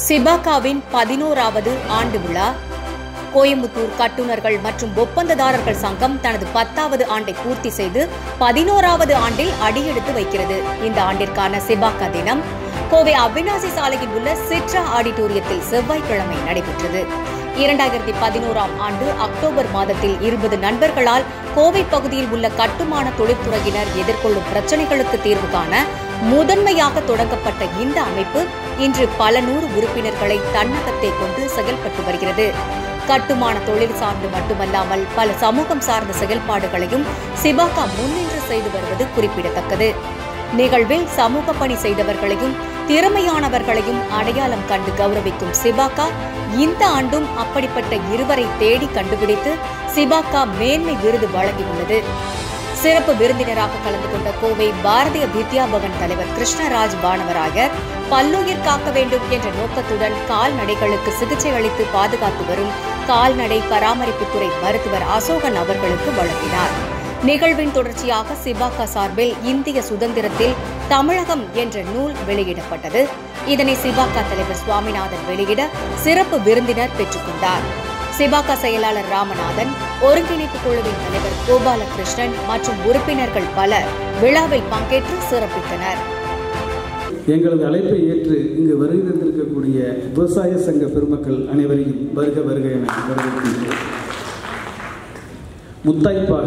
சிபாகாவின் பதினோராவது ஆண்டு விழா கோயம்புத்தூர் கட்டுநர்கள் மற்றும் ஒப்பந்ததாரர்கள் சங்கம் தனது பத்தாவது ஆண்டை பூர்த்தி செய்து பதினோராவது ஆண்டில் அடியெடுத்து வைக்கிறது இந்த ஆண்டிற்கான சிபாகா தினம் கோவை அவினாசி சாலையில் உள்ள சிட்ரா ஆடிட்டோரியத்தில் செவ்வாய்க்கிழமை நடைபெற்றது இரண்டாயிரத்தி பதினோராம் ஆண்டு அக்டோபர் மாதத்தில் இருபது நண்பர்களால் கோவை பகுதியில் உள்ள கட்டுமான தொழிற்துறையினர் எதிர்கொள்ளும் பிரச்சினைகளுக்கு தீர்வு காண முதன்மையாக தொடங்கப்பட்ட இந்த அமைப்பு இன்று பல நூறு உறுப்பினர்களை தன்னகத்தை கொண்டு செயல்பட்டு வருகிறது கட்டுமான தொழில் சார்ந்து மட்டுமல்லாமல் பல சமூகம் சார்ந்த செயல்பாடுகளையும் சிபாகா முன்னின்று செய்து வருவது குறிப்பிடத்தக்கது நிகழ்வில் சமூக பணி செய்தவர்களையும் திறமையானவர்களையும் அடையாளம் கண்டு கௌரவிக்கும் சிபாகா இந்த ஆண்டும் அப்படிப்பட்ட இருவரை தேடி கண்டுபிடித்து சிபாகா மேன்மை விருது வழங்கியுள்ளது சிறப்பு விருந்தினராக கலந்து கொண்ட கோவை பாரதிய வித்யா பவன் தலைவர் கிருஷ்ணராஜ் வானவராயர் பல்லுயிர் காக்க வேண்டும் என்ற நோக்கத்துடன் கால்நடைகளுக்கு சிகிச்சை அளித்து பாதுகாத்து வரும் கால்நடை பராமரிப்புத்துறை மருத்துவர் அசோகன் அவர்களுக்கு வழங்கினார் நிகழ்வின் தொடர்ச்சியாக சிபாகா சார்பில் இந்திய சுதந்திரத்தில் தமிழகம் என்ற நூல் வெளியிடப்பட்டது இதனை சிபாகா தலைவர் சுவாமிநாதன் வெளியிட சிறப்பு விருந்தினர் பெற்றுக்கொண்டார் சிபாகா செயலாளர் ராமநாதன் ஒருங்கிணைப்பு குழுவின் தலைவர் கோபாலகிருஷ்ணன் மற்றும் உறுப்பினர்கள் பலர் விழாவில் பங்கேற்று சிறப்பித்தனர் எங்களது அழைப்பை ஏற்று இங்கு வருகை தந்திருக்கக்கூடிய விவசாய சங்க பெருமக்கள் அனைவரையும் வருக வருக என வரவேற்கின்றோம் முத்தாய்ப்பாக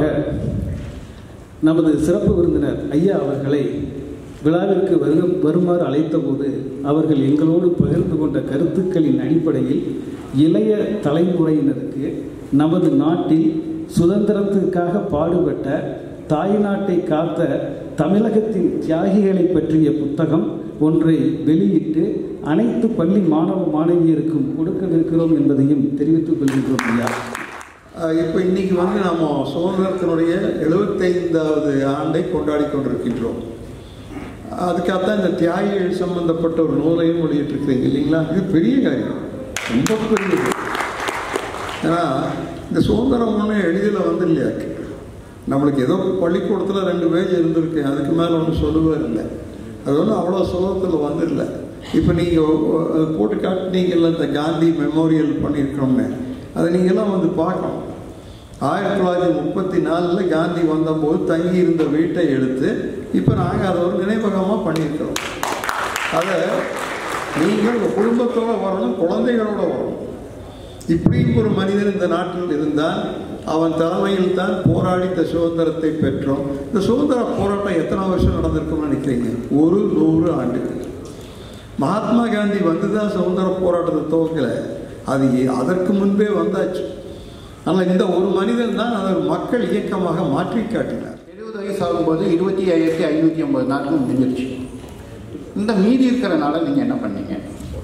நமது சிறப்பு விருந்தினர் ஐயா அவர்களை விழாவிற்கு வருக வருமாறு அழைத்தபோது அவர்கள் எங்களோடு பகிர்ந்து கொண்ட கருத்துக்களின் அடிப்படையில் இளைய தலைமுறையினருக்கு நமது நாட்டில் சுதந்திரத்துக்காக பாடுபட்ட தாய் நாட்டை காத்த தமிழகத்தின் தியாகிகளை பற்றிய புத்தகம் ஒன்றை வெளியிட்டு அனைத்து பள்ளி மாணவ மாணவியருக்கும் கொடுக்கவிருக்கிறோம் என்பதையும் தெரிவித்துக் கொள்கின்றோம் ஐயா இப்போ இன்னைக்கு வந்து நம்ம சுதந்திரத்தினுடைய எழுபத்தைந்தாவது ஆண்டை கொண்டாடி கொண்டிருக்கின்றோம் அதுக்காகத்தான் இந்த தியாகிகள் சம்பந்தப்பட்ட ஒரு நூலையும் வெளியிட்டிருக்கிறீங்க இல்லைங்களா இது பெரிய காரியம் ரொம்ப பெரியது ஏன்னா இந்த சுதந்திரம் ஒன்றும் எளிதில் வந்து இல்லையா நம்மளுக்கு ஏதோ பள்ளிக்கூடத்தில் ரெண்டு பேஜ் இருந்திருக்கு அதுக்கு மேலே ஒன்றும் சொல்லுவே இல்லை அது ஒன்றும் அவ்வளோ சுலபத்தில் வந்துடல இப்போ நீங்கள் போட்டு காட்டினீங்கல்ல இந்த காந்தி மெமோரியல் பண்ணியிருக்கோம்னு அதை நீங்கள்லாம் வந்து பார்க்கணும் ஆயிரத்தி தொள்ளாயிரத்தி முப்பத்தி நாலில் காந்தி வந்தபோது தங்கி இருந்த வீட்டை எடுத்து இப்போ நாங்கள் அதை ஒரு நினைவகமாக பண்ணியிருக்கிறோம் அதை நீங்கள் உங்கள் குடும்பத்தோடு வரணும் குழந்தைகளோட வரணும் இப்படியும் ஒரு மனிதன் இந்த நாட்டில் இருந்தால் அவன் தலைமையில் தான் போராடி இந்த சுதந்திரத்தை பெற்றோம் இந்த சுதந்திர போராட்டம் எத்தனை வருஷம் நடந்திருக்கும்னு நினைக்கிறீங்க ஒரு நூறு ஆண்டுகள் மகாத்மா காந்தி வந்து தான் சுதந்திர போராட்டத்தை துவக்கலை அது அதற்கு முன்பே வந்தாச்சு ஆனால் இந்த ஒரு மனிதன் தான் அதை மக்கள் இயக்கமாக மாற்றி காட்டினார் எழுபது வயசு ஆகும்போது இருபத்தி ஐயாயிரத்தி ஐநூற்றி ஐம்பது நாட்கள் முடிஞ்சிருச்சு இந்த மீதி இருக்கிற நாளை நீங்கள் என்ன பண்ணீங்க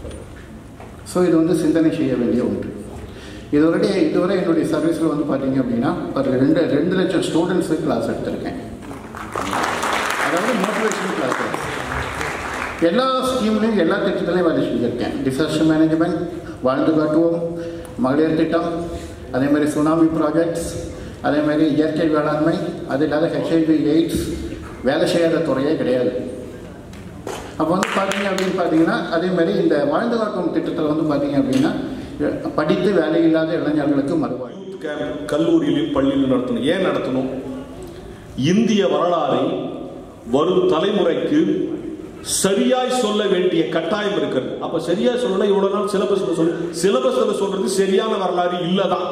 ஸோ இது வந்து சிந்தனை செய்ய வேண்டிய ஒன்று இதுவரை இதுவரை என்னுடைய சர்வீஸில் வந்து பார்த்தீங்க அப்படின்னா ஒரு ரெண்டு ரெண்டு லட்சம் ஸ்டூடெண்ட்ஸுக்கு கிளாஸ் எடுத்திருக்கேன் அதாவது மோட்டிவேஷன் கிளாஸ் எல்லா ஸ்கீம்லையும் எல்லா திட்டத்திலையும் வேலை செஞ்சுருக்கேன் டிசாஸ்டர் மேனேஜ்மெண்ட் வாழ்ந்து காட்டுவோம் மகளிர் திட்டம் அதே மாதிரி சுனாமி ப்ராஜெக்ட்ஸ் அதே மாதிரி இயற்கை வேளாண்மை அது இல்லாத ஹெச்ஐவி எய்ட்ஸ் வேலை செய்யாத துறையே கிடையாது அப்போ வந்து பார்த்தீங்க அப்படின்னு பார்த்தீங்கன்னா அதே மாதிரி இந்த வாழ்ந்து காட்டும் திட்டத்தில் வந்து பார்த்தீங்க அப்படின்னா படித்து வேலை இல்லாத இளைஞர்களுக்கு மறுவாழ்வு யூத் கேம்ப் கல்லூரியிலும் பள்ளியிலும் நடத்தணும் ஏன் நடத்தணும் இந்திய வரலாறை வரும் தலைமுறைக்கு சரியாய் சொல்ல வேண்டிய கட்டாயம் இருக்கிறது அப்ப சரியாய் சொல்லணும் இவ்வளவு நாள் சிலபஸ்ல சொல்லு சிலபஸ்ல சொல்றது சரியான வரலாறு இல்லதான்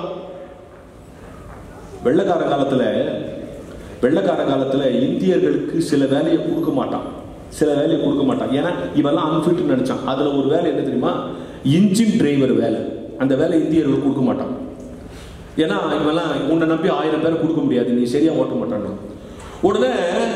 வெள்ளக்கார காலத்துல வெள்ளக்கார காலத்துல இந்தியர்களுக்கு சில வேலையை கொடுக்க மாட்டான் சில வேலையை கொடுக்க மாட்டான் ஏன்னா இவெல்லாம் அன்ஃபிட் நினைச்சான் அதுல ஒரு வேலை என்ன தெரியுமா இன்ஜின் டிரைவர் வேலை அந்த வேலை இந்தியர்களுக்கு கொடுக்க மாட்டான் ஏன்னா இவெல்லாம் உன்னை நம்பி ஆயிரம் பேரை கொடுக்க முடியாது நீ சரியா ஓட்ட மாட்டான்னு உடனே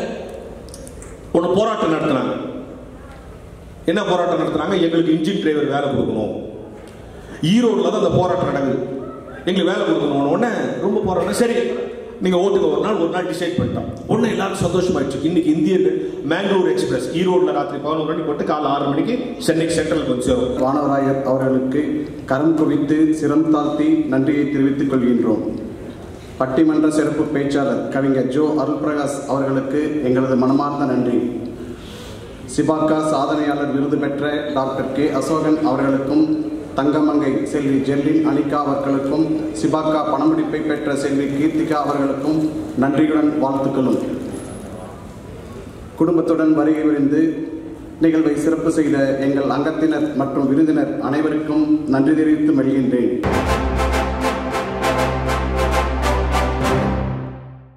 உன்னை போராட்டம் நடத்துனாங்க என்ன போராட்டம் நடத்துனாங்க எங்களுக்கு இன்ஜின் டிரைவர் வேலை கொடுக்கணும் ஈரோடுல தான் அந்த போராட்டம் நடக்குது எங்களுக்கு வேலை கொடுக்கணும் உடனே ரொம்ப போராட்டம் சரி நீங்க ஓட்டுக்கு ஒரு நாள் ஒரு நாள் டிசைட் பண்ணிட்டோம் ஒன்னு எல்லாரும் சந்தோஷமாயிடுச்சு இன்னைக்கு இந்தியர்கள் மேங்களூர் எக்ஸ்பிரஸ் ஈரோடுல ராத்திரி பதினோரு மணிக்கு போட்டு காலை ஆறு மணிக்கு சென்னைக்கு சென்ட்ரலுக்கு வந்து சேரும் வானவராயர் அவர்களுக்கு கரம் குவித்து சிரம் தாழ்த்தி நன்றியை தெரிவித்துக் கொள்கின்றோம் பட்டிமன்ற சிறப்பு பேச்சாளர் கவிஞர் ஜோ அருள்பிரகாஷ் அவர்களுக்கு எங்களது மனமார்ந்த நன்றி சிபாக்கா சாதனையாளர் விருது பெற்ற டாக்டர் கே அசோகன் அவர்களுக்கும் தங்கமங்கை செல்வி ஜெர்லின் அனிகா அவர்களுக்கும் சிபாக்கா பணமுடிப்பை பெற்ற செல்வி கீர்த்திகா அவர்களுக்கும் நன்றியுடன் வாழ்த்துக்களும் குடும்பத்துடன் வருகை புரிந்து நிகழ்வை சிறப்பு செய்த எங்கள் அங்கத்தினர் மற்றும் விருந்தினர் அனைவருக்கும் நன்றி தெரிவித்து மகிழ்கின்றேன்